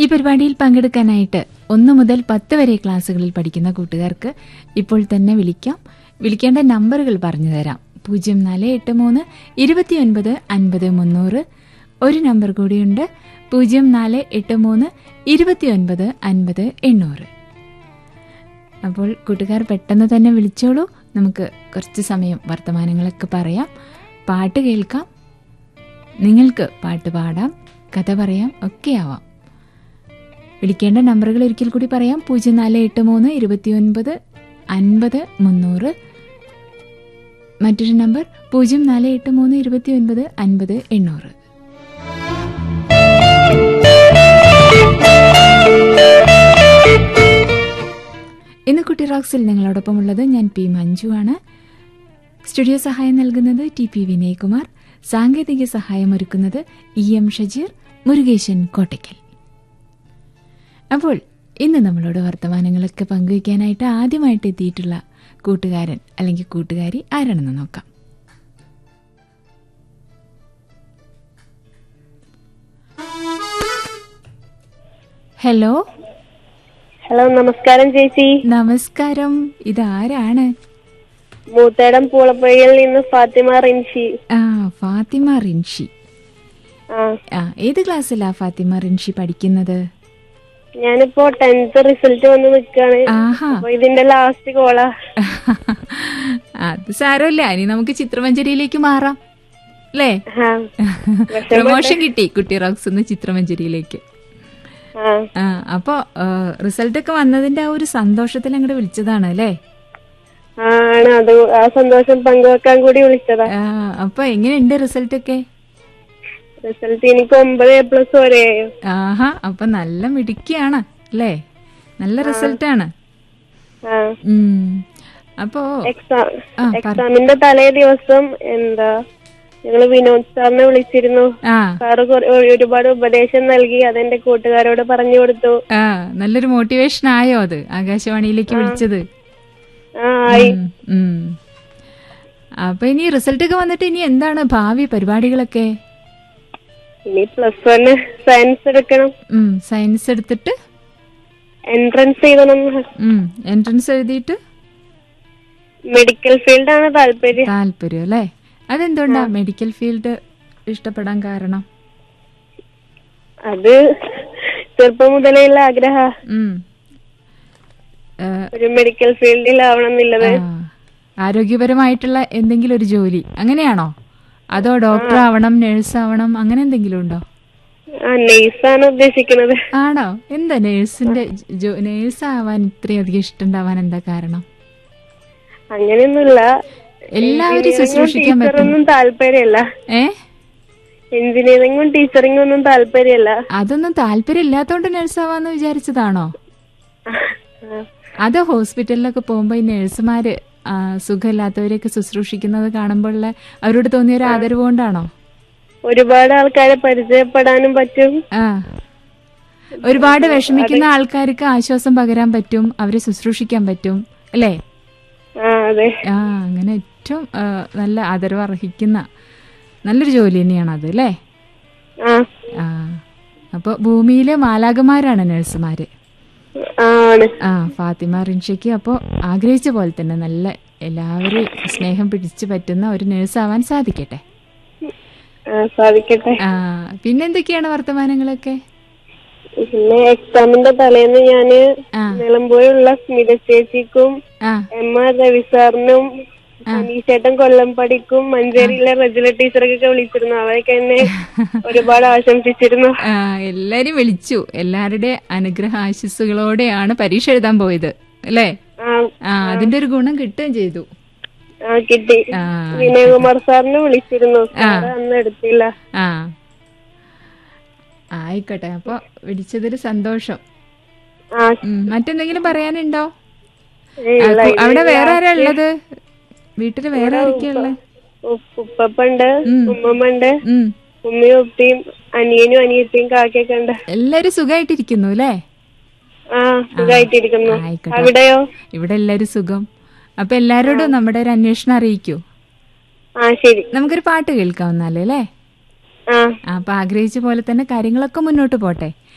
ഈ പരിപാടിയിൽ പങ്കെടുക്കാനായിട്ട് ഒന്ന് മുതൽ പത്ത് വരെ ക്ലാസ്സുകളിൽ പഠിക്കുന്ന കൂട്ടുകാർക്ക് ഇപ്പോൾ തന്നെ വിളിക്കാം വിളിക്കേണ്ട നമ്പറുകൾ പറഞ്ഞു തരാം പൂജ്യം നാല് എട്ട് മൂന്ന് ഇരുപത്തിയൊൻപത് അൻപത് മുന്നൂറ് ഒരു നമ്പർ കൂടിയുണ്ട് പൂജ്യം നാല് എട്ട് മൂന്ന് ഇരുപത്തിയൊൻപത് അൻപത് എണ്ണൂറ് അപ്പോൾ കൂട്ടുകാർ പെട്ടെന്ന് തന്നെ വിളിച്ചോളൂ നമുക്ക് കുറച്ച് സമയം വർത്തമാനങ്ങളൊക്കെ പറയാം പാട്ട് കേൾക്കാം നിങ്ങൾക്ക് പാട്ട് പാടാം കഥ പറയാം ഒക്കെ ആവാം വിളിക്കേണ്ട നമ്പറുകൾ ഒരിക്കൽ കൂടി പറയാം പൂജ്യം നാല് എട്ട് മൂന്ന് ഇരുപത്തിയൊൻപത് അൻപത് മുന്നൂറ് മറ്റൊരു നമ്പർ പൂജ്യം നാല് എട്ട് മൂന്ന് ഇരുപത്തിയൊൻപത് അൻപത് എണ്ണൂറ് ഇന്ന് കുട്ടി റോക്സിൽ നിങ്ങളോടൊപ്പം ഉള്ളത് ഞാൻ പി മഞ്ജു ആണ് സ്റ്റുഡിയോ സഹായം നൽകുന്നത് ടി പി വിനയകുമാർ സാങ്കേതിക സഹായം ഒരുക്കുന്നത് ഇ എം ഷജീർ മുരുകേശൻ കോട്ടയ്ക്കൽ അപ്പോൾ ഇന്ന് നമ്മളോട് വർത്തമാനങ്ങളൊക്കെ പങ്കുവയ്ക്കാനായിട്ട് ആദ്യമായിട്ട് എത്തിയിട്ടുള്ള കൂട്ടുകാരൻ അല്ലെങ്കിൽ കൂട്ടുകാരി ആരാണെന്ന് നോക്കാം ഹലോ ഹലോ നമസ്കാരം ചേച്ചി നമസ്കാരം ഇതാരാണ് മൂത്തേടം പൂളപ്പുഴയിൽ നിന്ന് ഫാത്തിമ റിൻഷി ആ ഫാത്തിമ റിൻഷി ആ ആ ഏത് ക്ലാസ്സിലാ ഫാത്തിമ റിൻഷി പഠിക്കുന്നത് ഞാനിപ്പോ ടെൻത്ത് റിസൾട്ട് വന്ന് നിക്കാണ് ആഹാ അപ്പൊ ഇതിന്റെ ലാസ്റ്റ് കോളാ അത് സാരമില്ല ഇനി നമുക്ക് ചിത്രമഞ്ചേരിയിലേക്ക് മാറാം അല്ലേ ആ പ്രമോഷൻ കിട്ടി കുട്ടി റോക്സ് എന്ന് ചിത്രമഞ്ചേരിയിലേക്ക് ആ ആ അപ്പൊ റിസൾട്ട് ഒക്കെ വന്നതിന്റെ ആ ഒരു സന്തോഷത്തിൽ അങ്ങോട്ട് വിളിച്ചതാണ് അല്ലേ ആ, ആണ് അത് ആ സന്തോഷം പങ്കുവെക്കാൻ കൂടി വിളിച്ചതാ ആ, അപ്പൊ എങ്ങനെയുണ്ട് റിസൾട്ട് ഒക്കെ റിസൾട്ട് എനിക്ക് ഒമ്പത് എ പ്ലസ് വരെയായോ ആഹാ അപ്പൊ നല്ല മിടുക്കിയാണ് അല്ലേ നല്ല റിസൾട്ടാണ് ആ ഉം അപ്പോ എക്സാം ആ, പറ. എക്സാമിന്റെ തലേ ദിവസം എന്താ ഞങ്ങള് വിനോദ് സാറിനെ വിളിച്ചിരുന്നു ആ സാറ് കുറെ- ഒരുപാട് ഉപദേശം നൽകി അതെന്റെ കൂട്ടുകാരോട് പറഞ്ഞു കൊടുത്തു ആ നല്ലൊരു മോട്ടിവേഷൻ ആയോ അത് ആകാശവാണിയിലേക്ക് വിളിച്ചത് ആ ആയി ഉം, ഉം. അപ്പൊ ഇനി റിസൾട്ട് ഒക്കെ വന്നിട്ട് ഇനി എന്താണ് ഭാവി പരിപാടികളൊക്കെ ഇനി പ്ലസ് വണ് സയൻസ് എടുക്കണം ഉം സയൻസ് എടുത്തിട്ട് എൻട്രൻസ് ചെയ്യണം എൻട്രൻസ് എഴുതിയിട്ട് മെഡിക്കൽ ഫീൽഡാണ് താല്പര്യം താല്പര്യം അല്ലേ അതെന്തുകൊണ്ടാ മെഡിക്കൽ ഫീൽഡ് ഇഷ്ടപ്പെടാൻ കാരണം അത് ചെറുപ്പം മുതലേ ഉള്ള ആഗ്രഹ ഉം. ഏ, ഒരു മെഡിക്കൽ ഫീൽഡിലാവണം എന്നുള്ളത് ആ, ആരോഗ്യപരമായിട്ടുള്ള എന്തെങ്കിലും ഒരു ജോലി അങ്ങനെയാണോ അതോ ഡോക്ടർ ആവണം നേഴ്സ് ആവണം അങ്ങനെ എന്തെങ്കിലും ഉണ്ടോ ആ നെയ്സാണ് ഉദ്ദേശിക്കുന്നത് ആണോ എന്താ നേഴ്സിന്റെ നേഴ്സ് ആവാൻ ഇത്രയും അധികം ഇഷ്ടമുണ്ടാവാൻ എന്താ കാരണം അങ്ങനെയൊന്നുമില്ല എല്ലാവരും ശുശ്രൂഷിക്കാൻ പറ്റും ടീച്ചറൊന്നും താല്പര്യല്ല ഏ എഞ്ചിനീയറിംഗും ടീച്ചറിംഗും ഒന്നും താല്പര്യല്ല അതൊന്നും താല്പര്യം ഇല്ലാത്തോണ്ട് നേഴ്സ് ആവാന്ന് വിചാരിച്ചതാണോ അത് ഹോസ്പിറ്റലിലൊക്കെ പോകുമ്പോ ഈ നേഴ്സുമാര് ആ, സുഖമില്ലാത്തവരെയൊക്കെ ശുശ്രൂഷിക്കുന്നത് കാണുമ്പോഴുള്ള അവരോട് തോന്നിയ ഒരു ആദരവ് കൊണ്ടാണോ ഒരുപാട് ആൾക്കാരെ പരിചയപ്പെടാനും പറ്റും ആ ഒരുപാട് വിഷമിക്കുന്ന ആൾക്കാർക്ക് ആശ്വാസം പകരാൻ പറ്റും അവരെ ശുശ്രൂഷിക്കാൻ പറ്റും അല്ലേ ആ അതെ ആ അങ്ങനെ ഏറ്റവും ആ, നല്ല ആദരവ് അർഹിക്കുന്ന നല്ലൊരു ജോലി തന്നെയാണ് അത് അല്ലേ ആ ആ അപ്പോൾ ഭൂമിയിലെ മാലാകമാരാണ് നഴ്സുമാര് ആ, ആണ് ആ ഫാത്തിമ റിൻഷയ്ക്ക് അപ്പോൾ ആഗ്രഹിച്ച പോലെ തന്നെ നല്ല എല്ലാവരും സ്നേഹം പിടിച്ചു പറ്റുന്ന ഒരു നേഴ്സ് ആവാൻ സാധിക്കട്ടെ ആ, സാധിക്കട്ടെ ആ പിന്നെന്തൊക്കെയാണ് വർത്തമാനങ്ങളൊക്കെ പിന്നെ എക്സാമിന്റെ തലേന്ന് ഞാന് ആ നിലമ്പൂരുള്ള സ്മിത ചേച്ചിക്കും ആ എം ആർ രവി സാറിനും അനീഷേട്ടൻ കൊല്ലംപടിക്കും മഞ്ചേരിയിലെ റജില ടീച്ചർക്കൊക്കെ വിളിച്ചിരുന്നു അവരൊക്കെ എന്നെ ഒരുപാട് ആശംസിച്ചിരുന്നു ആ, എല്ലാരും വിളിച്ചു എല്ലാവരുടെ അനുഗ്രഹ ആശിസ്സുകളോടെയാണ് പരീക്ഷ എഴുതാൻ പോയത് അല്ലേ ആ ആ അതിന്റെ ഒരു ഗുണം കിട്ടുകയും ചെയ്തു ആ കിട്ടി ആ വിനയകുമാർ സാറിനെ വിളിച്ചിരുന്നു സാറ് അന്ന് എടുത്തില്ല ആ ആയിക്കോട്ടെ അപ്പൊ വിളിച്ചതിൽ സന്തോഷം ആ ഉം, മറ്റെന്തെങ്കിലും പറയാനുണ്ടോ ഏയ് ആ, ഇല്ല, കു- അവിടെ വേറെ ആരാ ഉള്ളത് വീട്ടില് വേറെ ആരൊക്കെയാ ഉള്ളത് ഉപ്പ- ഉപ്പപ്പുണ്ട് ഉം. ഉമ്മമ്മണ്ട് ഉം ഉമ്മയും ഉപ്പയും അനിയനും അനിയത്തിയും കാക്കയൊക്കെ ഉണ്ട് എല്ലാരും സുഖമായിട്ടിരിക്കുന്നു അല്ലേ ആ സുഖമായിട്ടിരിക്കുന്നു ആയിക്കോട്ടെ അവിടെയോ ഇവിടെ എല്ലാരും സുഖം അപ്പൊ എല്ലാരോടും നമ്മുടെ ഒരു അന്വേഷണം അറിയിക്കൂ ആ ശരി നമുക്കൊരു പാട്ട് കേൾക്കാവുന്നല്ലേ അല്ലേ ആ ആ, അപ്പൊ ആഗ്രഹിച്ച പോലെ തന്നെ കാര്യങ്ങളൊക്കെ മുന്നോട്ട് പോട്ടെ